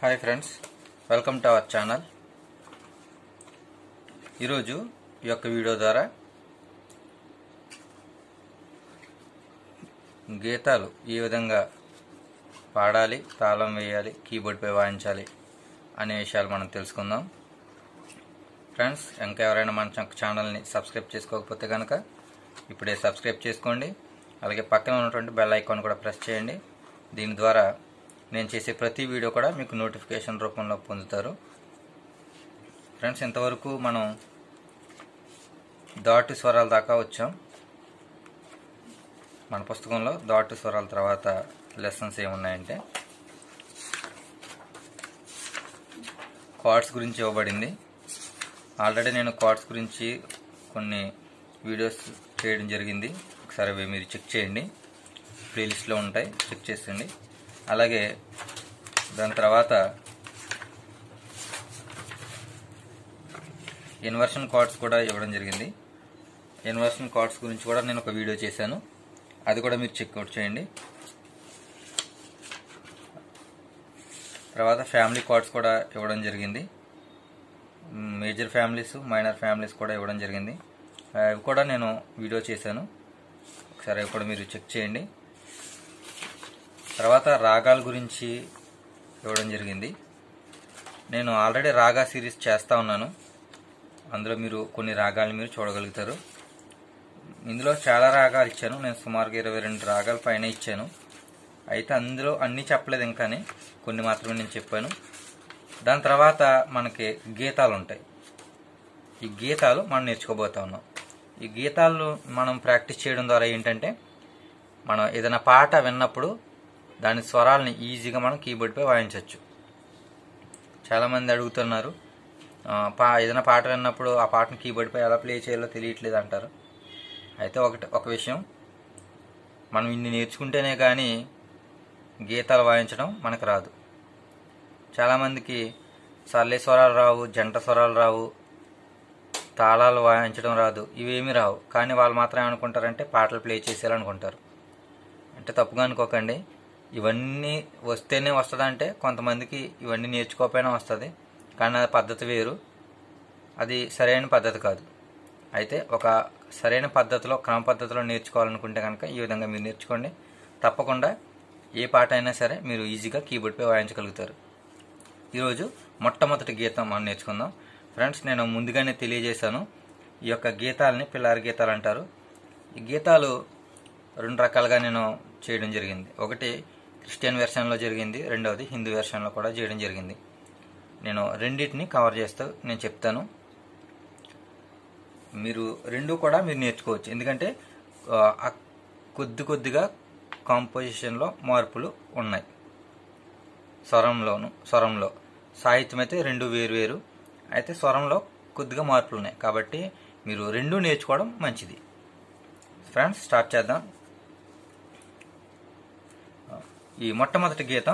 Hi friends welcome to our channel ఈరోజు ఈ యొక్క వీడియో ద్వారా గీతాలు ఏ విధంగా పాడాలి తాళం వేయాలి కీబోర్డ్పై వాయించాలి అనే విషయాలు మనం తెలుసుకుందాం ఫ్రెండ్స్ ఇంకా ఎవరైనా మన ఛ- ఛానల్ని సబ్స్క్రైబ్ చేసుకోకపోతే కనుక ఇప్పుడే సబ్స్క్రైబ్ చేసుకోండి అలాగే పక్కన ఉన్నటువంటి బెల్ ఐకాన్ కూడా ప్రెస్ చేయండి దీని ద్వారా నేను చేసే ప్రతి వీడియో కూడా మీకు నోటిఫికేషన్ రూపంలో పొందుతారు ఫ్రెండ్స్ ఇంతవరకు మనం దాటు స్వరాల దాకా వచ్చాం మన పుస్తకంలో దాటు స్వరాల తర్వాత లెసన్స్ ఏమున్నాయంటే కార్డ్స్ గురించి ఇవ్వబడింది ఆల్రెడీ నేను కార్డ్స్ గురించి కొన్ని వీడియోస్ చేయడం జరిగింది ఒకసారి అవి మీరు చెక్ చేయండి ప్లేలిస్ట్లో ఉంటాయి చెక్ చేసండి అలాగే దాని తర్వాత ఇన్వర్షన్ కార్డ్స్ కూడా ఇవ్వడం జరిగింది ఇన్వర్షన్ కార్డ్స్ గురించి కూడా నేను ఒక వీడియో చేశాను అది కూడా మీరు చెక్అవుట్ చేయండి తర్వాత ఫ్యామిలీ కార్డ్స్ కూడా ఇవ్వడం జరిగింది మేజర్ ఫ్యామిలీస్ మైనర్ ఫ్యామిలీస్ కూడా ఇవ్వడం జరిగింది అవి కూడా నేను వీడియో చేశాను ఒకసారి అవి కూడా మీరు చెక్ చేయండి తర్వాత రాగాల గురించి ఇవ్వడం జరిగింది నేను ఆల్రెడీ రాగా సిరీస్ చేస్తూ ఉన్నాను అందులో మీరు కొన్ని రాగాలు మీరు చూడగలుగుతారు ఇందులో చాలా రాగాలు ఇచ్చాను నేను సుమారుగా ఇరవై రెండు రాగాల పైన ఇచ్చాను అయితే అందులో అన్నీ చెప్పలేదు ఇంకాని కొన్ని మాత్రమే నేను చెప్పాను దాని తర్వాత మనకి గీతాలు ఉంటాయి ఈ గీతాలు మనం నేర్చుకోబోతా ఉన్నాం ఈ గీతాలు మనం ప్రాక్టీస్ చేయడం ద్వారా ఏంటంటే మనం ఏదైనా పాట విన్నప్పుడు దాని స్వరాలని ఈజీగా మనం కీబోర్డ్పై వాయించవచ్చు చాలామంది అడుగుతున్నారు ఆ, పా ఏదైనా పాట విన్నప్పుడు ఆ పాటను కీబోర్డ్పై ఎలా ప్లే చేయాలో తెలియట్లేదు అంటారు అయితే ఒకటి ఒక విషయం మనం ఇన్ని నేర్చుకుంటేనే కానీ గీతాలు వాయించడం మనకు రాదు చాలామందికి సర్లే స్వరాలు రావు జంట స్వరాలు రావు తాళాలు వాయించడం రాదు ఇవేమీ రావు కానీ వాళ్ళు మాత్రం ఏమనుకుంటారంటే పాటలు ప్లే చేసేయాలనుకుంటారు అంటే తప్పుగా అనుకోకండి ఇవన్నీ వస్తేనే వస్తుందంటే కొంతమందికి ఇవన్నీ నేర్చుకోకపోయినా వస్తుంది కానీ అది పద్ధతి వేరు అది సరైన పద్ధతి కాదు అయితే ఒక సరైన పద్ధతిలో క్రమ పద్ధతిలో నేర్చుకోవాలనుకుంటే కనుక ఈ విధంగా మీరు నేర్చుకోండి తప్పకుండా ఏ పాట అయినా సరే మీరు ఈజీగా కీబోర్డ్పై వాయించగలుగుతారు ఈరోజు మొట్టమొదటి గీతం మనం నేర్చుకుందాం ఫ్రెండ్స్ నేను ముందుగానే తెలియజేశాను ఈ యొక్క గీతాలని పిల్లారి గీతాలు అంటారు ఈ గీతాలు రెండు రకాలుగా నేను చేయడం జరిగింది ఒకటి క్రిస్టియన్ వెర్షన్లో జరిగింది రెండవది హిందూ వెర్షన్లో కూడా చేయడం జరిగింది నేను రెండింటిని కవర్ చేస్తూ నేను చెప్తాను మీరు రెండు కూడా మీరు నేర్చుకోవచ్చు ఎందుకంటే ఆ, ఆ కొద్ది కొద్దిగా కాంపోజిషన్లో మార్పులు ఉన్నాయి స్వరంలోను స్వరంలో సాహిత్యం అయితే రెండు వేరు వేరు అయితే స్వరంలో కొద్దిగా మార్పులు ఉన్నాయి కాబట్టి మీరు రెండు నేర్చుకోవడం మంచిది ఫ్రెండ్స్ స్టార్ట్ చేద్దాం ఈ మొట్టమొదటి గీతం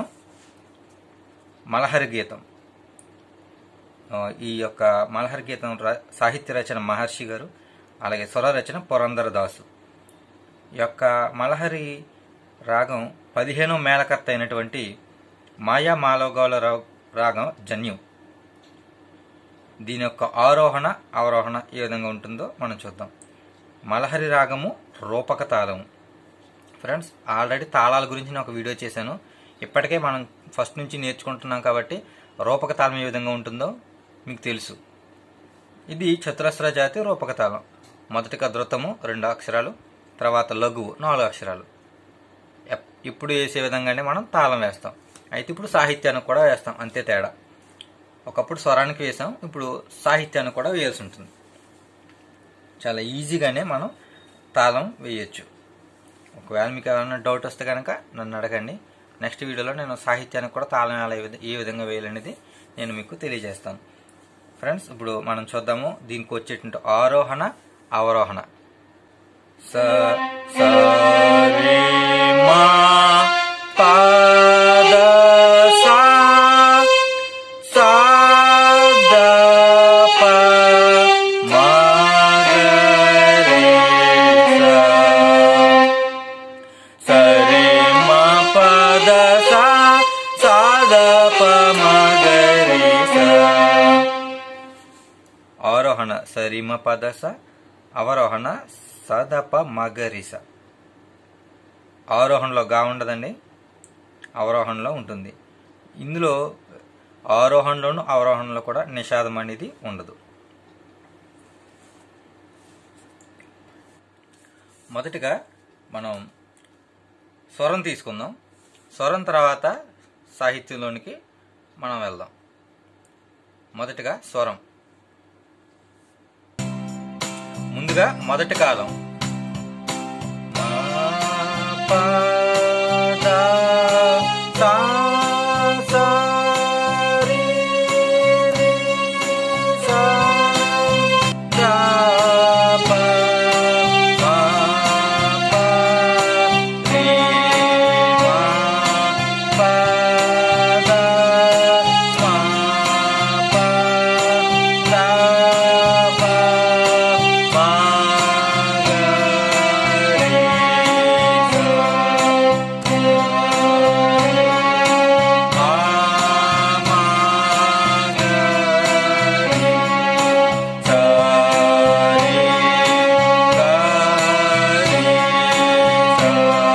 మలహరి గీతం ఆ, ఈ యొక్క మలహరి గీతం ర- సాహిత్య రచన మహర్షి గారు అలాగే స్వర రచన పురంధర దాసు ఈ యొక్క మలహరి రాగం పదిహేనో మేళకర్త అయినటువంటి మాయా మాలోగాల రా- రాగం జన్యం దీని యొక్క ఆరోహణ అవరోహణ ఏ విధంగా ఉంటుందో మనం చూద్దాం మలహరి రాగము రూపక తాళము ఫ్రెండ్స్ ఆల్రెడీ తాళాల గురించి నేను ఒక వీడియో చేశాను ఇప్పటికే మనం ఫస్ట్ నుంచి నేర్చుకుంటున్నాం కాబట్టి రూపక తాళం ఏ విధంగా ఉంటుందో మీకు తెలుసు ఇది చతురస్ర జాతి రూపక తాళం మొదటిగా ధృతము రెండు అక్షరాలు తర్వాత లఘువు నాలుగు అక్షరాలు ఎప్- ఇప్పుడు వేసే విధంగానే మనం తాళం వేస్తాం అయితే ఇప్పుడు సాహిత్యానికి కూడా వేస్తాం అంతే తేడా ఒకప్పుడు స్వరానికి వేసాం ఇప్పుడు సాహిత్యానికి కూడా వేయాల్సి ఉంటుంది చాలా ఈజీగానే మనం తాళం వేయచ్చు ఒకవేళ మీకు ఏమైనా డౌట్ వస్తే కనుక నన్ను అడగండి నెక్స్ట్ వీడియోలో నేను సాహిత్యానికి కూడా తాళం ఎలా ఏ విధ- ఏ విధంగా వేయాలనేది నేను మీకు తెలియజేస్తాను ఫ్రెండ్స్ ఇప్పుడు మనం చూద్దాము దీనికి వచ్చేటువంటి ఆరోహణ అవరోహణ స స రే మా పా ద సా సా ద ప మా గ రే సా సరే మ పద సా సా ద ప మగరి స ఆరోహణ సరిమ పదస అవరోహణ సదప మగరిస ఆరోహణలో గా ఉండదండి అవరోహణలో ఉంటుంది ఇందులో ఆరోహణలోను అవరోహణలో కూడా నిషాదం అనేది ఉండదు మొదటిగా మనం స్వరం తీసుకుందాం స్వరం తర్వాత సాహిత్యంలోనికి మనం వెళ్దాం మొదటిగా స్వరం ముందుగా మొదటి కాలం మా, ప, ద, సా, సా, రి, రి, సా, ద, ప, మా, ప, రి, మా, ప, ద, మా, ప, ద, ప, మా, గ, రి, సా. మా, మా, గ, రి, సా, రి, గ, రి, సా.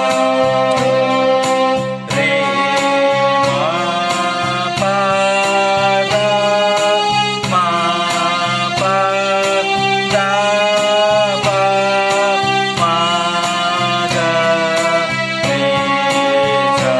రే మా ప ద మా ప ద ప మా గ రే సా.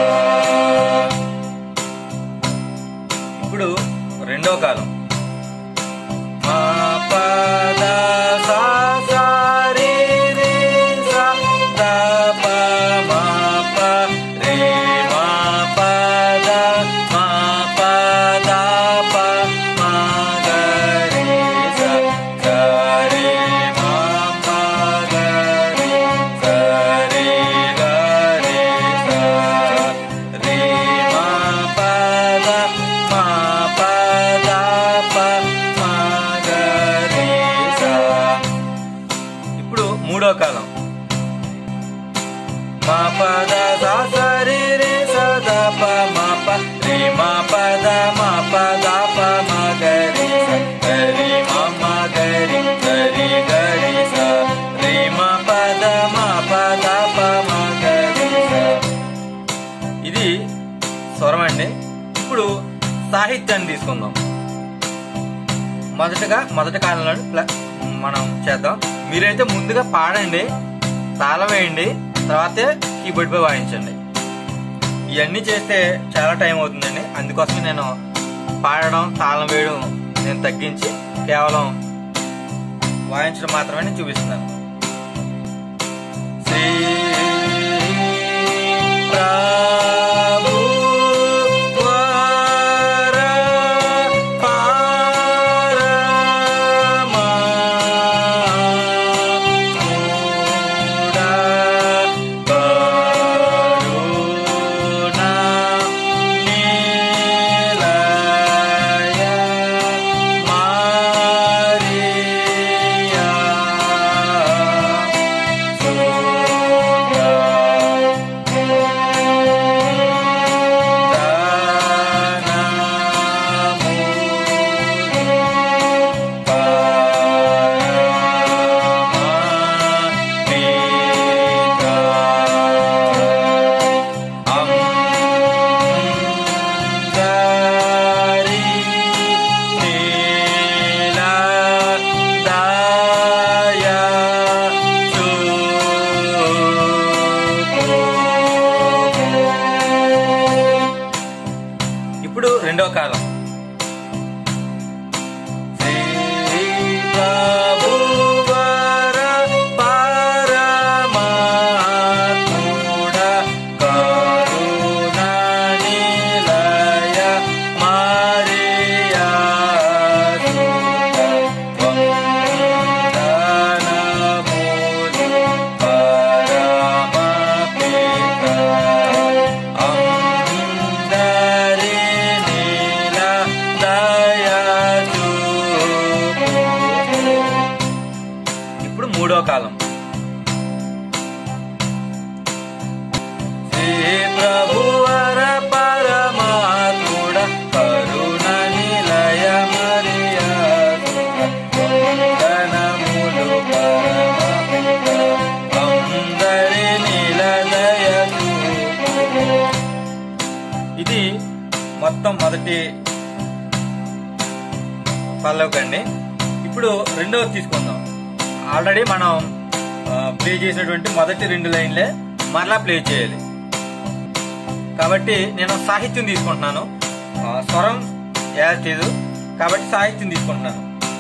ఇప్పుడు రెండో కాలం మా ప the saw saw ray ray saw the ప మా ప రే మా ప ద మా ప ద ప మా గ రే సా గ రే మా ప గ రే స రే గ రే సా రే మా ప ద మా ప ద ప మా గ రే సా ఇప్పుడు మూడో కాలం మా పద సా స రి రి స ద ప మా ప రి మా పద మా పద ప మా గ రి స గ రి మా మా గ రి గ రి గ రి స రి మా పద మా పద ప మా గ రి స ఇది స్వరం అండి ఇప్పుడు సాహిత్యాన్ని తీసుకుందాం మొదటగా మొదటి కాలంలో ప్ల- మనం చేద్దాం మీరైతే ముందుగా పాడండి తాళం వేయండి తర్వాతే కీబోర్డ్ పై వాయించండి ఇవన్నీ చేస్తే చాలా టైం అవుతుందండి అందుకోసమే నేను పాడడం తాళం వేయడం నేను తగ్గించి కేవలం వాయించడం మాత్రమే నేను చూపిస్తున్నాను శ్రీ ప్రభు వర పరమా మూఢ కరుణ నిలయ మరియా ఇప్పుడు రెండో కాలం శ్రీ ప్రభువర పరమాత్ముడ కరుణ నిలయ మరియా వందనములు పరమపిత అందరి నిలయ ఇది మొత్తం మొదటి పల్లవికి అండి ఇప్పుడు రెండవది తీసుకుందాం ఆల్రెడీ మనం ప్లే చేసినటువంటి మొదటి రెండు లైన్లే మరలా ప్లే చేయాలి కాబట్టి నేను సాహిత్యం తీసుకుంటున్నాను ఆ, స్వరం యాజ్ ఇది కాబట్టి సాహిత్యం తీసుకుంటున్నాను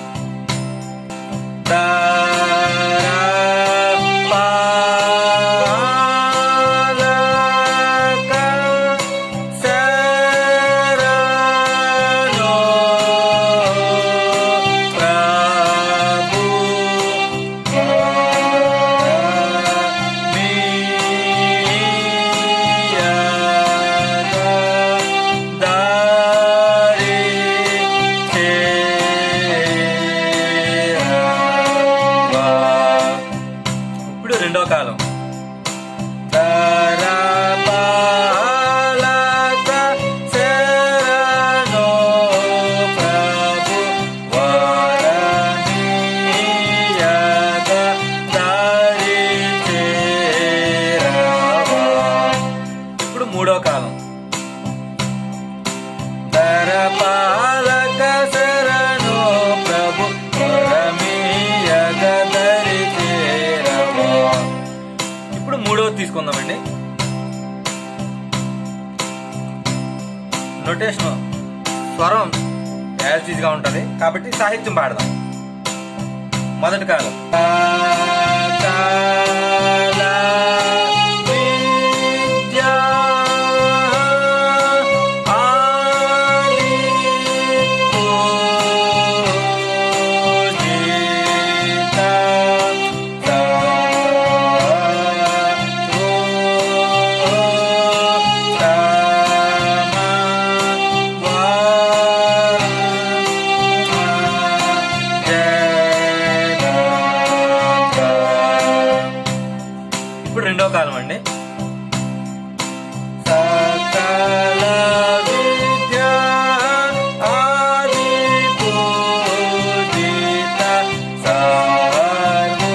ఇప్పుడు రెండో కాలం ఇప్పుడు మూడో కాలం దరపాలక శరణో ప్రభు వరమీయగ దరి చేరవా. ఇప్పుడు మూడవది తీసుకుందామండి నొటేషన్ స్వరం యాజ్ గా ఉంటది కాబట్టి సాహిత్యం పాడదాం మొదటి కాలం విద్యా ఇప్పుడు రెండో కాలం అండి సకల విద్యా ఆది పూజిత సర్వోత్తమ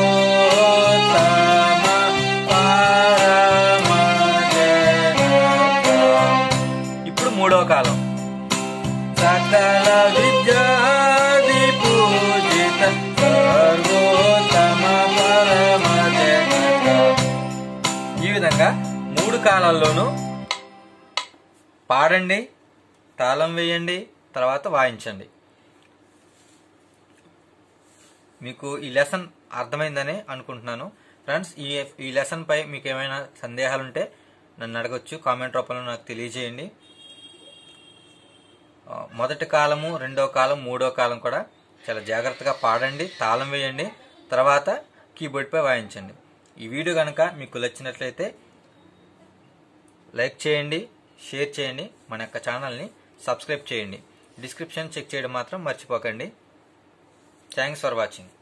పరమ జనక. ఇప్పుడు మూడో కాలం సకల విద్యాది పూజిత సర్వోత్తమ పరమ జనక. ఈ విధంగా మూడు కాలాల్లోనూ పాడండి తాళం వేయండి తర్వాత వాయించండి మీకు ఈ లెసన్ అర్థమైందని అనుకుంటున్నాను ఫ్రెండ్స్ ఈ ఈ లెసన్ పై మీకు ఏమైనా సందేహాలు ఉంటే నన్ను అడగొచ్చు కామెంట్ రూపంలో నాకు తెలియజేయండి ఆ, మొదటి కాలము రెండో కాలం మూడో కాలం కూడా చాలా జాగ్రత్తగా పాడండి తాళం వేయండి తర్వాత కీబోర్డ్పై వాయించండి ఈ వీడియో కనుక మీకు నచ్చినట్లయితే లైక్ చేయండి షేర్ చేయండి మన యొక్క ఛానల్ని సబ్స్క్రైబ్ చేయండి డిస్క్రిప్షన్ చెక్ చేయడం మాత్రం మర్చిపోకండి థ్యాంక్స్ ఫర్ వాచింగ్